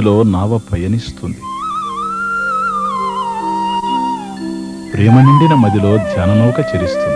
నదిలో నావ పయనిస్తుంది ప్రేమ నిండిన మదిలో ధ్యాననౌక చెరిస్తుంది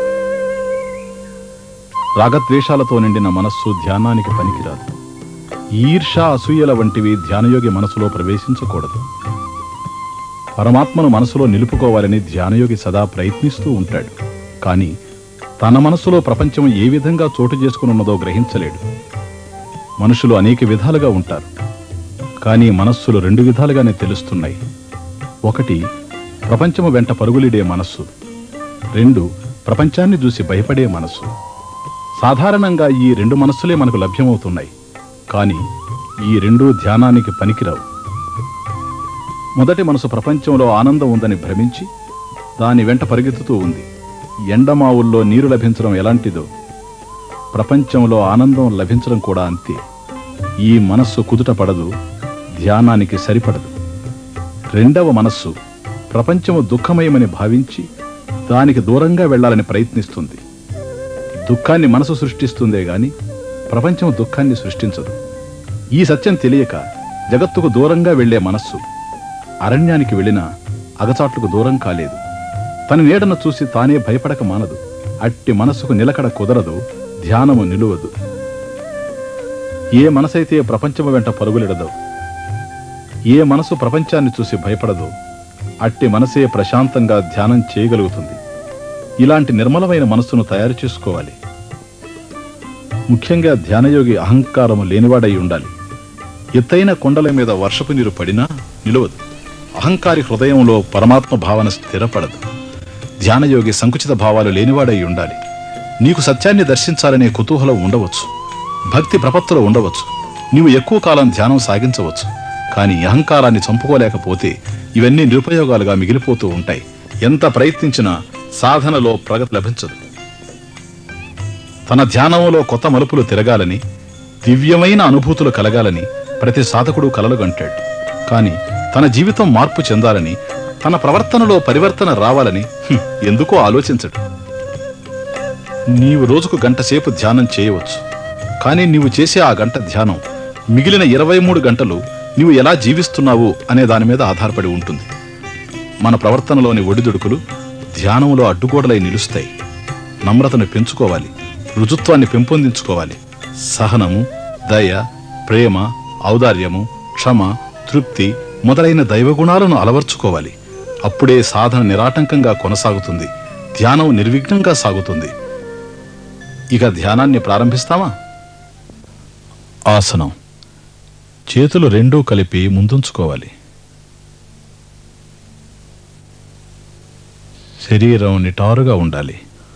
రాగద్వేషాలతో నిండిన మనస్సు ధ్యానానికి పనికిరాదు ఈర్ష అసూయల వంటివి ధ్యానయోగి మనసులో ప్రవేశించకూడదు పరమాత్మను మనసులో నిలుపుకోవాలని ధ్యానయోగి సదా ప్రయత్నిస్తూ ఉంటాడు కానీ తన మనసులో ప్రపంచం ఏ విధంగా చోటు చేసుకునున్నదో గ్రహించలేడు మనుషులు అనేక విధాలుగా ఉంటారు కానీ మనస్సులు రెండు విధాలుగానే తెలుస్తున్నాయి ఒకటి ప్రపంచము వెంట పరుగులిడే మనస్సు రెండు ప్రపంచాన్ని చూసి భయపడే మనస్సు సాధారణంగా ఈ రెండు మనస్సులే మనకు లభ్యమవుతున్నాయి కానీ ఈ రెండు ధ్యానానికి పనికిరావు మొదటి మనసు ప్రపంచంలో ఆనందం ఉందని భ్రమించి దాని వెంట పరిగెత్తుతూ ఉంది ఎండమావుల్లో నీరు లభించడం ఎలాంటిదో ప్రపంచంలో ఆనందం లభించడం కూడా అంతే ఈ మనస్సు కుదుట పడదు ధ్యానానికి సరిపడదు రెండవ మనస్సు ప్రపంచము దుఃఖమయమని భావించి దానికి దూరంగా వెళ్ళాలని ప్రయత్నిస్తుంది దుఃఖాన్ని మనసు సృష్టిస్తుందే గాని ప్రపంచం దుఃఖాన్ని సృష్టించదు ఈ సత్యం తెలియక జగత్తుకు దూరంగా వెళ్ళే మనస్సు అరణ్యానికి వెళ్ళినా అగచాట్లకు దూరం కాలేదు తన నీడను చూసి తానే భయపడక మానదు అట్టి మనసుకు నిలకడ కుదరదు ధ్యానము నిలువదు ఏ మనసైతే ప్రపంచము వెంట పరుగులెడదో ఏ మనసు ప్రపంచాన్ని చూసి భయపడదో అట్టి మనసే ప్రశాంతంగా ధ్యానం చేయగలుగుతుంది ఇలాంటి నిర్మలమైన మనస్సును తయారు చేసుకోవాలి ముఖ్యంగా ధ్యానయోగి అహంకారము లేనివాడై ఉండాలి ఎత్తైన కొండల మీద వర్షపు నీరు పడినా నిలవదు అహంకారి హృదయంలో పరమాత్మ భావన స్థిరపడదు ధ్యానయోగి సంకుచిత భావాలు లేనివాడై ఉండాలి నీకు సత్యాన్ని దర్శించాలనే కుతూహలం ఉండవచ్చు భక్తి ప్రపత్తులు ఉండవచ్చు నీవు ఎక్కువ కాలం ధ్యానం సాగించవచ్చు కానీ అహంకారాన్ని చంపుకోలేకపోతే ఇవన్నీ నిరుపయోగాలుగా మిగిలిపోతూ ఉంటాయి ఎంత ప్రయత్నించినా సాధనలో ప్రగతి లభించదు తన ధ్యానంలో కొత్త మలుపులు తిరగాలని దివ్యమైన అనుభూతులు కలగాలని ప్రతి సాధకుడు కలలు గంటాడు కానీ తన జీవితం మార్పు చెందాలని తన ప్రవర్తనలో పరివర్తన రావాలని హ్మ్, ఎందుకో ఆలోచించడు నీవు రోజుకు గంట సేపు ధ్యానం చేయవచ్చు కానీ నీవు చేసే ఆ గంట ధ్యానం మిగిలిన ఇరవై మూడు గంటలు నీవు ఎలా జీవిస్తున్నావు అనే దాని మీద ఆధారపడి ఉంటుంది మన ప్రవర్తనలోని ఒడిదుడుకులు ధ్యానంలో అడ్డుగోడలై నిలుస్తాయి నమ్రతను పెంచుకోవాలి రుజుత్వాన్ని పెంపొందించుకోవాలి సహనము దయ ప్రేమ ఔదార్యము క్షమ తృప్తి మొదలైన దైవగుణాలను అలవర్చుకోవాలి అప్పుడే సాధన నిరాటంకంగా కొనసాగుతుంది ధ్యానం నిర్విఘ్నంగా సాగుతుంది ఇక ధ్యానాన్ని ప్రారంభిస్తామా ఆసనం చేతులు రెండూ కలిపి ముందుంచుకోవాలి శరీరం నిటారుగా ఉండాలి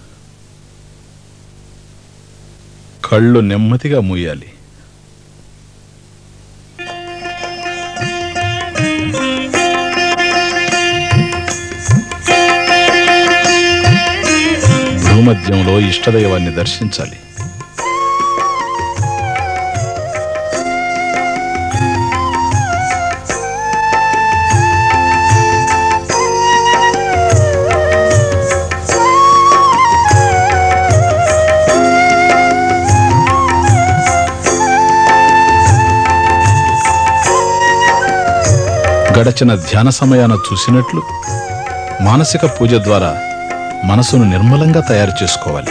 కళ్ళు నెమ్మదిగా మూయాలి భూమధ్యంలో ఇష్టదైవాన్ని దర్శించాలి గడచిన ధ్యాన సమయాన చూసినట్లు మానసిక పూజ ద్వారా మనసును నిర్మలంగా తయారు చేసుకోవాలి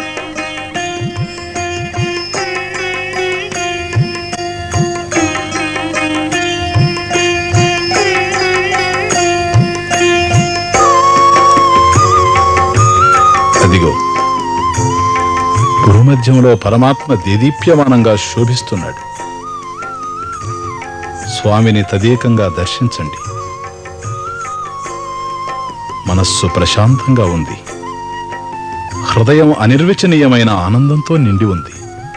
అదిగో భూమధ్యంలో పరమాత్మ దేదీప్యమానంగా శోభిస్తున్నాడు స్వామిని తదేకంగా దర్శించండి మనస్సు ప్రశాంతంగా ఉంది హృదయం అనిర్వచనీయమైన ఆనందంతో నిండి ఉంది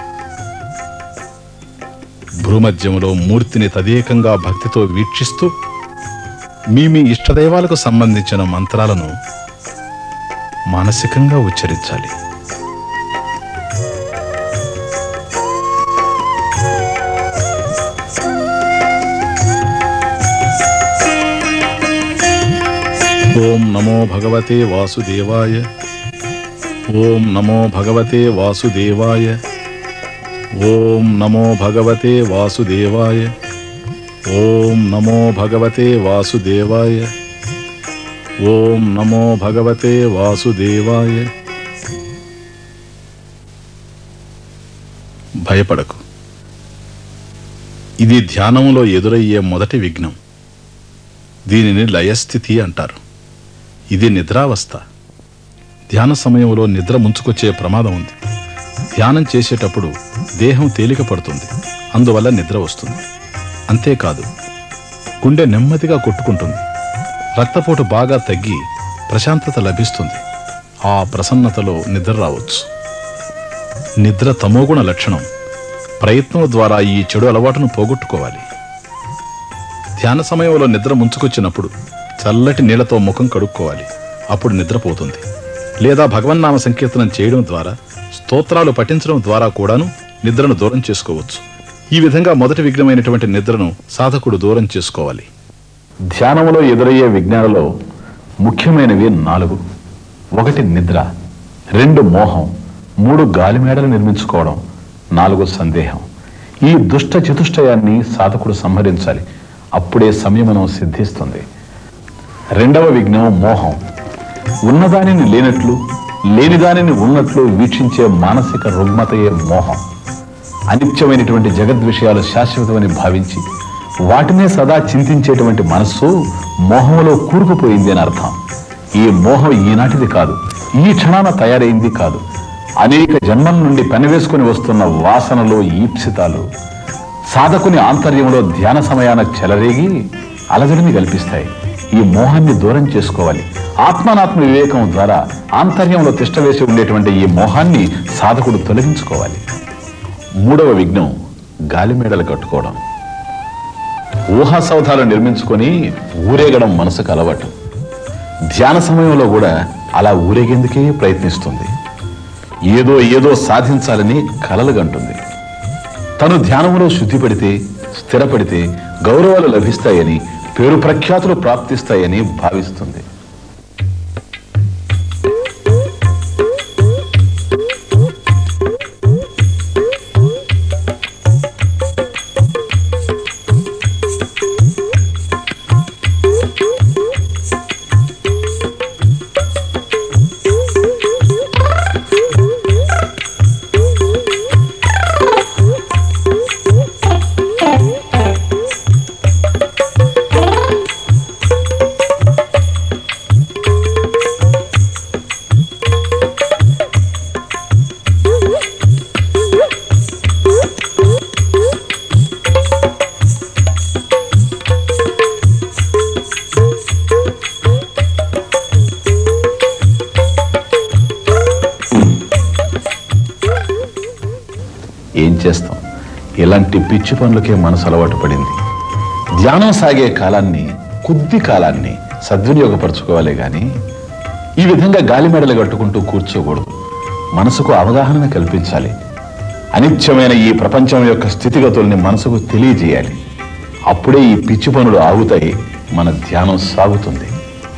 భూమధ్యములో మూర్తిని తదేకంగా భక్తితో వీక్షిస్తూ మీ మీ ఇష్టదైవాలకు సంబంధించిన మంత్రాలను మానసికంగా ఉచ్చరించాలి ఓం నమో భగవతే వాసుదేవాయ ఓం నమో భగవతే వాసుదేవాయ ఓం నమో భగవతే వాసుదేవాయ ఓం నమో భగవతే వాసుదేవాయ ఓం నమో భగవతే వాసుదేవాయ భయపడకు ఇది ధ్యానంలో ఎదురయ్యే మొదటి విఘ్నం దీనిని లయస్థితి అంటారు ఇది నిద్రావస్థ ధ్యాన సమయంలో నిద్ర ముంచుకొచ్చే ప్రమాదం ఉంది ధ్యానం చేసేటప్పుడు దేహం తేలిక పడుతుంది అందువల్ల నిద్ర వస్తుంది అంతేకాదు గుండె నెమ్మదిగా కొట్టుకుంటుంది రక్తపోటు బాగా తగ్గి ప్రశాంతత లభిస్తుంది ఆ ప్రసన్నతలో నిద్ర రావచ్చు నిద్ర తమోగుణ లక్షణం ప్రయత్నం ద్వారా ఈ చెడు అలవాటును పోగొట్టుకోవాలి ధ్యాన సమయంలో నిద్ర ముంచుకొచ్చినప్పుడు చల్లటి నీళ్లతో ముఖం కడుక్కోవాలి అప్పుడు నిద్రపోతుంది లేదా భగవన్నామ సంకీర్తనం చేయడం ద్వారా స్తోత్రాలు పఠించడం ద్వారా కూడాను నిద్రను దూరం చేసుకోవచ్చు ఈ విధంగా మొదటి విఘ్నమైనటువంటి నిద్రను సాధకుడు దూరం చేసుకోవాలి ధ్యానంలో ఎదురయ్యే విజ్ఞానంలో ముఖ్యమైనవి నాలుగు ఒకటి నిద్ర రెండు మోహం మూడు గాలిమేడలు నిర్మించుకోవడం నాలుగు సందేహం ఈ దుష్ట చతుష్టయాన్ని సాధకుడు సంహరించాలి అప్పుడే సంయమనం సిద్ధిస్తుంది రెండవ విఘ్నం మోహం ఉన్నదానిని లేనట్లు లేనిదానిని ఉన్నట్లు వీక్షించే మానసిక రుగ్మతయే మోహం అనిత్యమైనటువంటి జగద్ విషయాలు శాశ్వతమని భావించి వాటినే సదా చింతించేటువంటి మనస్సు మోహంలో కూరుకుపోయింది అని అర్థం ఈ మోహం ఈనాటిది కాదు ఈ క్షణాన తయారైంది కాదు అనేక జన్మల నుండి పెనవేసుకుని వస్తున్న వాసనలు ఈప్సితాలు సాధకుని ఆంతర్యంలో ధ్యాన సమయాన చెలరేగి అలజడిని కల్పిస్తాయి ఈ మోహాన్ని దూరం చేసుకోవాలి ఆత్మానాత్మ వివేకం ద్వారా ఆంతర్యంలో తిష్టవేసి ఉండేటువంటి ఈ మోహాన్ని సాధకుడు తొలగించుకోవాలి మూడవ విఘ్నం గాలిమేడలు కట్టుకోవడం ఊహా సౌధాలు నిర్మించుకొని ఊరేగడం మనసుకు అలవాటు ధ్యాన సమయంలో కూడా అలా ఊరేగేందుకే ప్రయత్నిస్తుంది ఏదో ఏదో సాధించాలని కలలుగంటుంది తను ధ్యానంలో శుద్ధి పడితే స్థిరపడితే గౌరవాలు లభిస్తాయని పేరు ప్రఖ్యాతులు ప్రాప్తిస్తాయని భావిస్తుంది ఏం చేస్తాం ఇలాంటి పిచ్చి పనులకే మనసు అలవాటు పడింది ధ్యానం సాగే కాలాన్ని కొద్ది కాలాన్ని సద్వినియోగపరచుకోవాలి గాని ఈ విధంగా గాలి మెడలు కట్టుకుంటూ కూర్చోకూడదు మనసుకు అవగాహన కల్పించాలి అనిత్యమైన ఈ ప్రపంచం యొక్క స్థితిగతుల్ని మనసుకు తెలియజేయాలి అప్పుడే ఈ పిచ్చి పనులు ఆగుతాయి మన ధ్యానం సాగుతుంది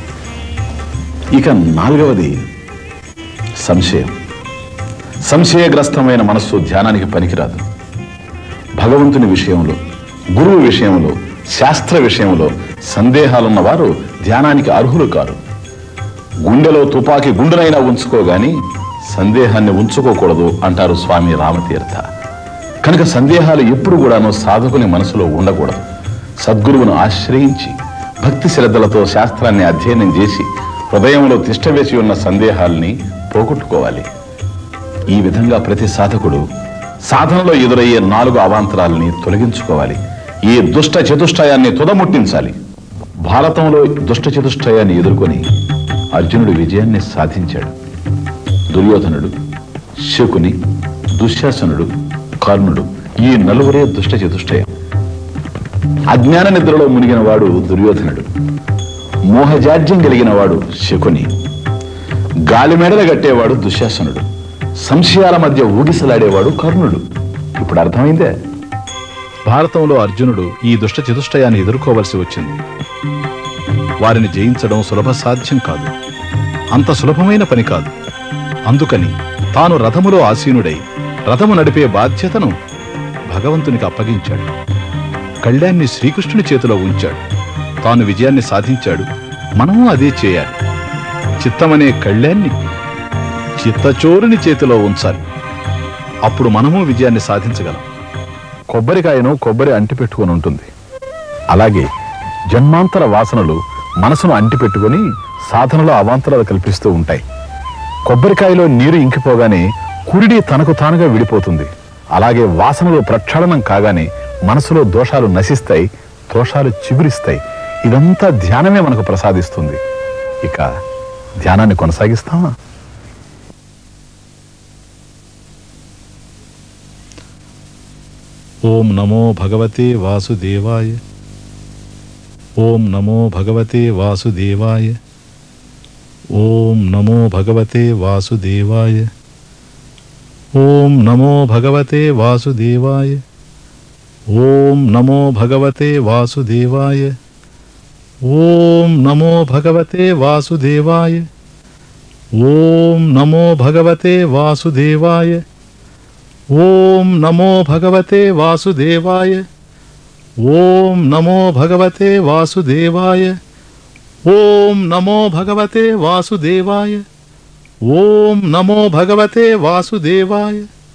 ఇక నాలుగవది సంశయం సంశయగ్రస్తమైన మనస్సు ధ్యానానికి పనికిరాదు భగవంతుని విషయంలో గురువు విషయంలో శాస్త్ర విషయంలో సందేహాలున్న వారు ధ్యానానికి అర్హులు కారు గుండెలో తుపాకీ గుండెనైనా ఉంచుకోగాని సందేహాన్ని ఉంచుకోకూడదు అంటారు స్వామి రామతీర్థ కనుక సందేహాలు ఎప్పుడు కూడాను సాధకుని మనసులో ఉండకూడదు సద్గురువును ఆశ్రయించి భక్తి శ్రద్ధలతో శాస్త్రాన్ని అధ్యయనం చేసి హృదయంలో తిష్టవేసి ఉన్న సందేహాల్ని పోగొట్టుకోవాలి ఈ విధంగా ప్రతి సాధకుడు సాధనలో ఎదురయ్యే నాలుగు అవాంతరాల్ని తొలగించుకోవాలి ఈ దుష్ట చతుష్టయాన్ని తుదముట్టించాలి భారతంలో దుష్ట చతుష్టయాన్ని ఎదుర్కొని అర్జునుడు విజయాన్ని సాధించాడు దుర్యోధనుడు శకుని దుశ్శాసనుడు కర్ణుడు ఈ నలుగురే దుష్ట చతుష్టయం అజ్ఞాన నిద్రలో మునిగిన వాడు దుర్యోధనుడు మోహజాడ్యం కలిగిన వాడు శకుని గాలిమెడలు కట్టేవాడు దుశ్శాసనుడు సంశయాల మధ్య ఊగిసలాడేవాడు కర్ణుడు ఇప్పుడు అర్థమైందే భారతంలో అర్జునుడు ఈ దుష్ట చతుష్టయాన్ని ఎదుర్కోవలసి వచ్చింది వారిని జయించడం సులభ సాధ్యం కాదు అంత సులభమైన పని కాదు అందుకని తాను రథములో ఆసీనుడై రథము నడిపే బాధ్యతను భగవంతునికి అప్పగించాడు కళ్యాణ్ణి శ్రీకృష్ణుని చేతిలో ఉంచాడు తాను విజయాన్ని సాధించాడు మనము అదే చేయాలి చిత్తమనే కళ్యాణ్ణి చిత్తచోరుని చేతిలో ఉంచాలి అప్పుడు మనము విజయాన్ని సాధించగలం కొబ్బరికాయను కొబ్బరి అంటిపెట్టుకొని ఉంటుంది అలాగే జన్మాంతర వాసనలు మనసును అంటిపెట్టుకొని సాధనలో అవాంతరాలు కల్పిస్తూ ఉంటాయి కొబ్బరికాయలో నీరు ఇంకిపోగానే కురిడి తనకు తానుగా విడిపోతుంది అలాగే వాసనలు ప్రక్షాళనం కాగానే మనసులో దోషాలు నశిస్తాయి దోషాలు చిగురిస్తాయి ఇదంతా ధ్యానమే మనకు ప్రసాదిస్తుంది ఇక ధ్యానాన్ని కొనసాగిస్తామా ఓం నమో భగవతే వాసుదేవాయ ఓం నమో భగవతే వాసుదేవాయ ఓం నమో భగవతే వాసుదేవాయ ఓం నమో భగవతే వాసుదేవాయ ఓం నమో భగవతే వాసుదేవాయ ఓం నమో భగవతే వాసుదేవాయ ఓం నమో భగవతే వాసుదేవాయ ఓం నమో భగవతే వాసుదేవాయ ఓం నమో భగవతే వాసుదేవాయ ఓం నమో భగవతే వాసుదేవాయ ఓం నమో భగవతే వాసుదేవాయ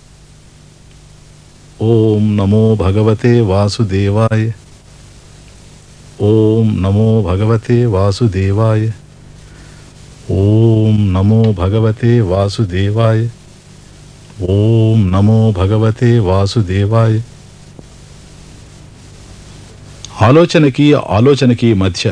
ఓం నమో భగవతే వాసుదేవాయ ఓం నమో భగవతే వాసుదేవాయ ఓం నమో భగవతే వాసుదేవాయ ఓం నమో భగవతే వాసుదేవాయ ఆలోచనకి ఆలోచనకి మధ్య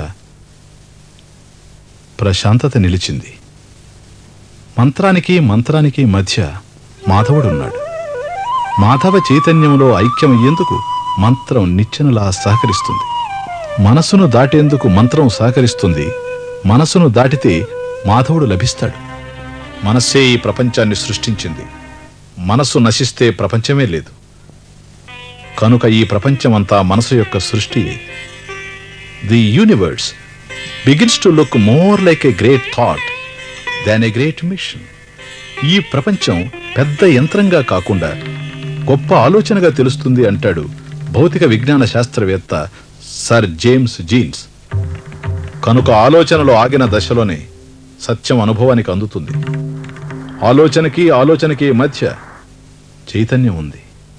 ప్రశాంతత నిలిచింది మంత్రానికి మంత్రానికి మధ్య మాధవుడున్నాడు మాధవ చైతన్యంలో ఐక్యమయ్యేందుకు మంత్రం నిచ్చెనలా సహకరిస్తుంది మనసును దాటేందుకు మంత్రం సహకరిస్తుంది మనసును దాటితే మాధవుడు లభిస్తాడు మనస్సే ఈ ప్రపంచాన్ని సృష్టించింది మనసు నశిస్తే ప్రపంచమే లేదు కనుక ఈ ప్రపంచమంతా మనసు యొక్క సృష్టియే the universe begins to look more like a great thought than a great mission ఈ ప్రపంచం పెద్ద యంత్రంగా కాకుండా గొప్ప ఆలోచనగా తెలుస్తుంది అంటాడు భౌతిక విజ్ఞాన శాస్త్రవేత్త సర్ జేమ్స్ జీన్స్ కనుక ఆలోచనలో ఆగిన దశలోనే సత్యం అనుభవానికి అందుతుంది ఆలోచనకి ఆలోచనకి మధ్య చైతన్యం ఉంది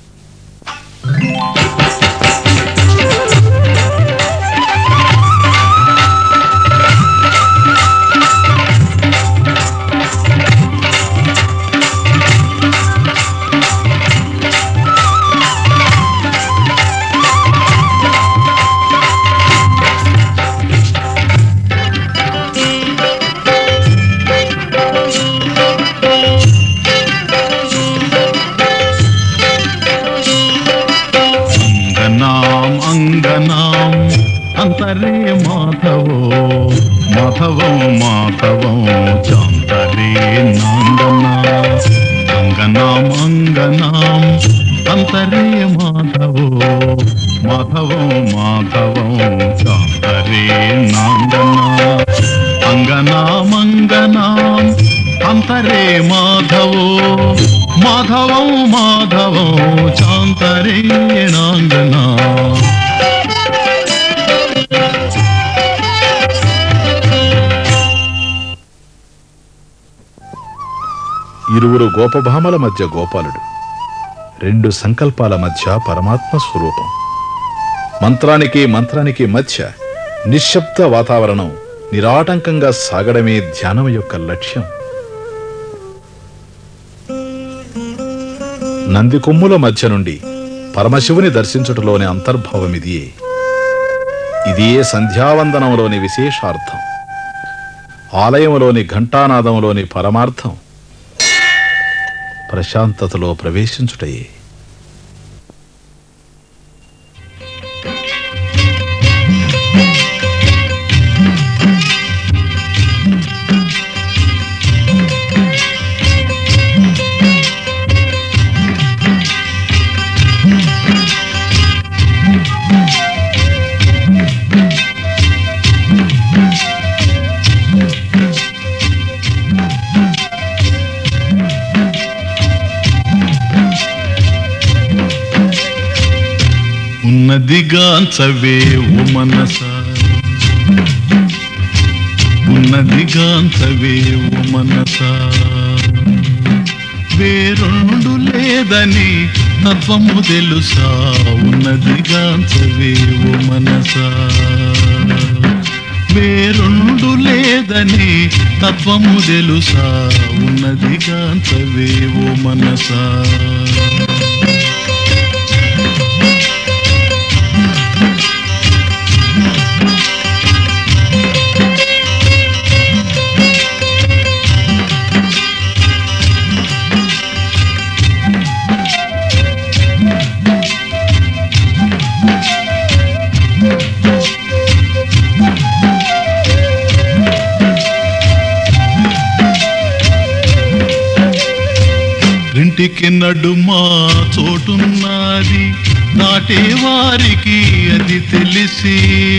అంగనాం అంగనాం అంతరే మాధవో మాధవం మాధవం చాంతరే నాందనా అంగనాం అంగనాం అంతరే మాధవో మాధవం మాధవం చాంతరే నాందనా అంగనాం అంగనాం అంతరే మాధవో మాధవం మాధవం చాంతరే నాంగనా ఇరువురు గోపభామల మధ్య గోపాలుడు రెండు సంకల్పాల మధ్య పరమాత్మ స్వరూపం మంత్రానికి మంత్రానికి మధ్య నిశ్శబ్ద వాతావరణం నిరాటంకంగా సాగడమే ధ్యానం యొక్క లక్ష్యం నంది కొమ్ముల మధ్య నుండి పరమశివుని దర్శించుటలోని అంతర్భావమిదియే ఇదియే సంధ్యావందనంలోని విశేషార్థం ఆలయంలోని ఘంటానాదంలోని పరమార్థం ప్రశాంతతలో ప్రవేశించుటయే ఉన్నదిగాంచవే ఓ మనస ఉన్నదిగాంచవే ఓ మనస వేరొండు లేదని తత్వము తెలుసా ఉన్నదిగాంచవే ఓ మనసా వేరొండు లేదని తత్వము తెలుసా ఉన్నదిగాంచవే ఓ మనసా రెంటికి నడుమా చోటున్నది దాటే వారికి అది తెలిసి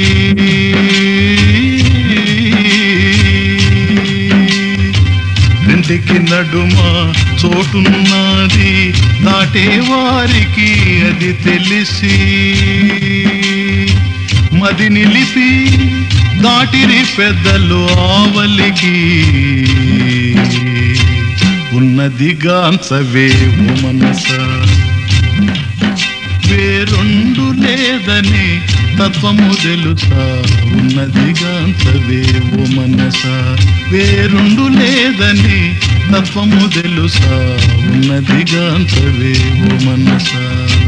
రెంటికి నడుమా చోటున్నది దాటే వారికి అది తెలిసి మది నిలిపి దాటిరి పెద్దలు ఆవలికి ఉన్నదిగాంచవే ఓ మనస వేరొండు లేదని తత్వము తెలుసా ఉన్నదిగాంచవే ఓ మనస వేరొండు లేదని తత్వము తెలుసా ఉన్నదిగాంచవే ఓ మనసా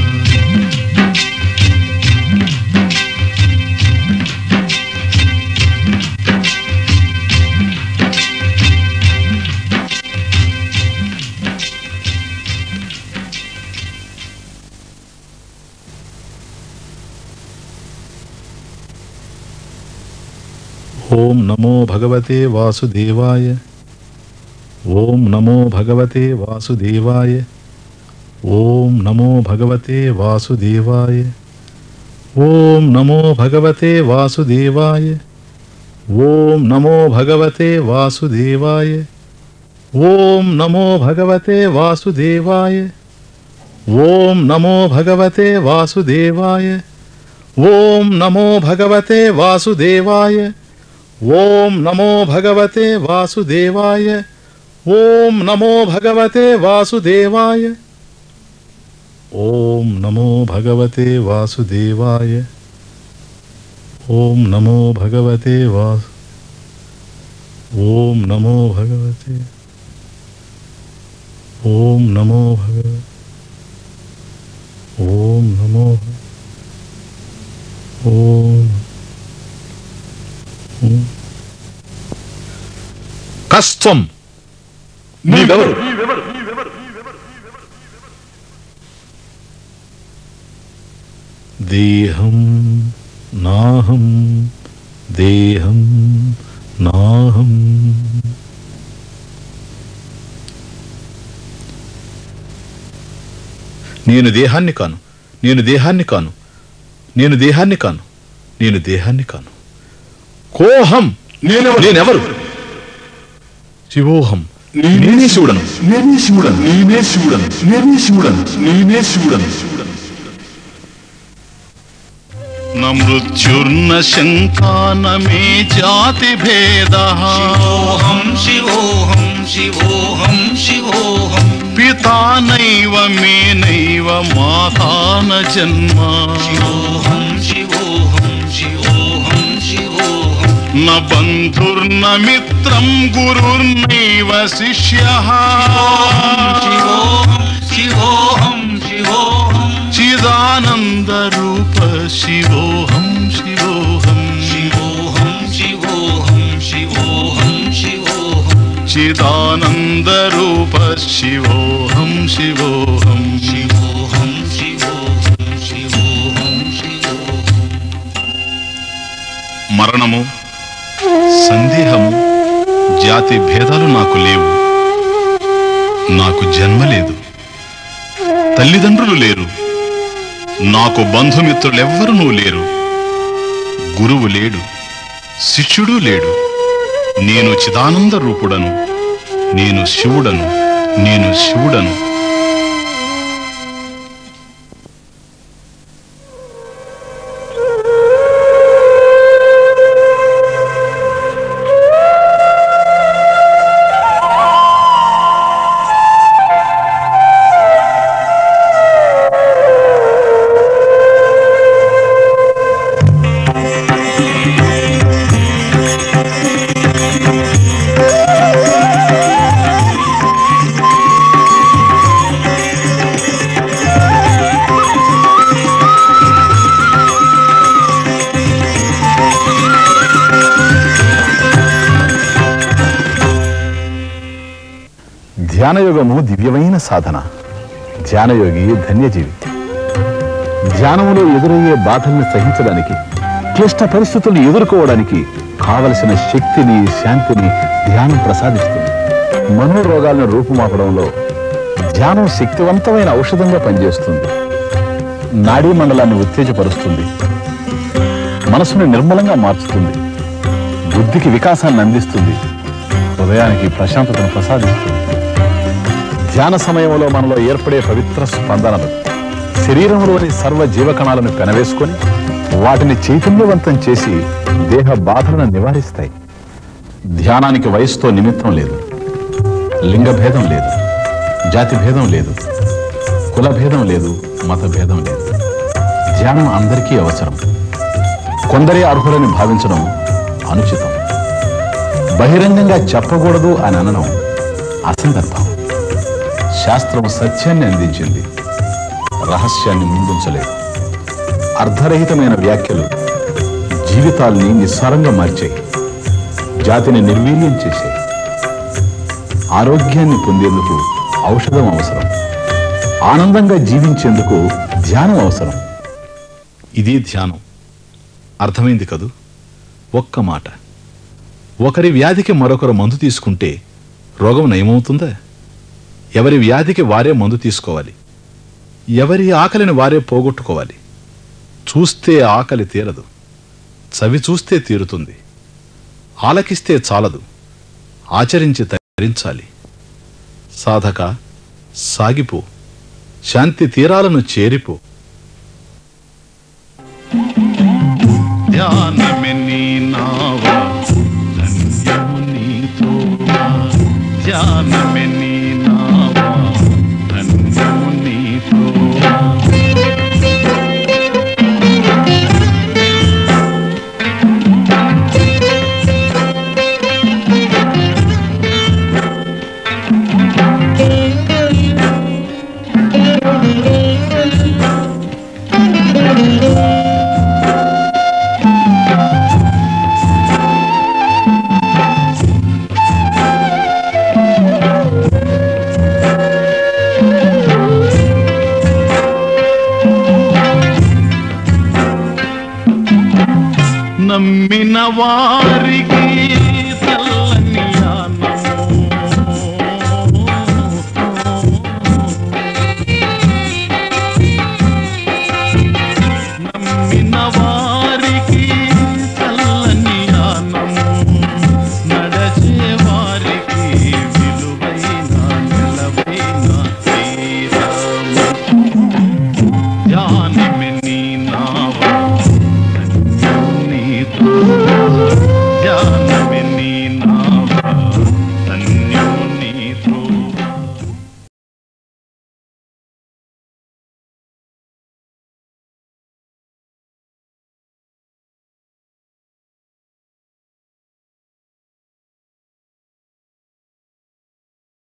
ఓం నమో భగవతే వాసుదేవాయ ఓం నమో భగవతే వాసుదేవాయ ఓం నమో భగవతే వాసుదేవాయ ఓం నమో భగవతే వాసుదేవాయ ఓం నమో భగవతే వాసుదేవాయ ఓం నమో భగవతే వాసుదేవాయ ఓం నమో భగవతే వాసుదేవాయ ఓం నమో భగవతే వాసుదేవాయ ఓం నమో భగవతే వాసుదేవాయ ఓం నమో భగవతే వాసుదేవాయ ఓం నమో భగవతే వాసుదేవాయ ఓం నమో భగవతే వాసు ఓం నమో భగవతే ఓం నమో భగవ ఓం నమో భగ- ఓం కష్టం నీవెవరు దేహం నాహం దేహం నాహం నేను దేహాన్ని కాను నేను దేహాన్ని కాను నేను దేహాన్ని కాను నేను దేహాన్ని కాను కోహం నేనెవరు శివోహం నేనే శివుడను నేనే శివుడను నేనే శివుడను నేనే శివుడను నేనే శివుడను न मृत्युर्न शङ्का न मे जातिभेदः शिवोऽहं शिवोऽहं शिवोऽहं शिवोऽहं पिता नैव मे नैव माता न जन्म शिवोऽहं शिवोऽहं शिवोऽहं शिवोऽहं न बन्धुर्न मित्रं गुरुर्नैव शिष्यः शिवोऽहं शिवोऽहं शिवोऽहं चिदानन्दरूप शिवोऽहं शिवोऽहं शिवोऽहं शिवोऽहं शिवोऽहं शिवोऽहं चिदानन्दरूप शिवोऽहं शिवोऽहं शिवोऽहं शिवोऽहं शिवोऽहं शिवोऽहं మరణము సందేహము జాతి భేదాలు నాకు లేవు నాకు జన్మ లేదు తల్లిదండ్రులు లేరు నాకు బంధుమిత్రులెవ్వరూ లేరు గురువు లేడు శిష్యుడు లేడు నేను చిదానంద రూపుడను నేను శివుడను నేను శివుడను ధ్యానయోగము దివ్యమైన సాధన ధ్యానయోగి ధన్యజీవి ధ్యానములో ఎదురయ్యే బాధల్ని సహించడానికి క్లిష్ట పరిస్థితులను ఎదుర్కోవడానికి కావలసిన శక్తిని శాంతిని ధ్యానం ప్రసాదిస్తుంది మనోరోగాలను రూపుమాపడంలో ధ్యానం శక్తివంతమైన ఔషధంగా పనిచేస్తుంది నాడీ మండలాన్ని ఉత్తేజపరుస్తుంది మనసును నిర్మలంగా మార్చుతుంది బుద్ధికి వికాసాన్ని అందిస్తుంది హృదయానికి ప్రశాంతతను ప్రసాదిస్తుంది ధ్యాన సమయంలో మనలో ఏర్పడే పవిత్ర స్పందనలు శరీరంలోని సర్వ జీవకణాలను పెనవేసుకొని వాటిని చైతన్యవంతం చేసి దేహ బాధలను నివారిస్తాయి ధ్యానానికి వయసుతో నిమిత్తం లేదు లింగ భేదం లేదు జాతి భేదం లేదు కుల భేదం లేదు మత భేదం లేదు ధ్యానం అందరికీ అవసరం కొందరే అర్హులని భావించడం అనుచితం బహిరంగంగా చెప్పకూడదు అని అనడం అసందర్భం శాస్త్రం సత్యాన్ని అందించింది రహస్యాన్ని ముందుంచలేదు అర్ధరహితమైన వ్యాఖ్యలు జీవితాల్ని నిస్సారంగా మార్చాయి జాతిని నిర్వీర్యం చేశాయి ఆరోగ్యాన్ని పొందేందుకు ఔషధం అవసరం ఆనందంగా జీవించేందుకు ధ్యానం అవసరం ఇది ధ్యానం అర్థమైంది కదూ ఒక్క మాట ఒకరి వ్యాధికి మరొకరు మందు తీసుకుంటే రోగం నయమవుతుందా ఎవరి వ్యాధికి వారే మందు తీసుకోవాలి ఎవరి ఆకలిని వారే పోగొట్టుకోవాలి చూస్తే ఆకలి తీరదు చవి చూస్తే తీరుతుంది ఆలకిస్తే చాలదు ఆచరించి తరించాలి సాధక సాగిపో శాంతి తీరాలను చేరిపో ధ్యానమే నీ నావా ధన్యము నీతో ధ్యానమే నీ నావా ధన్యము నీతో నమ్మిన వారికి చల్లని యానము. నమ్మిన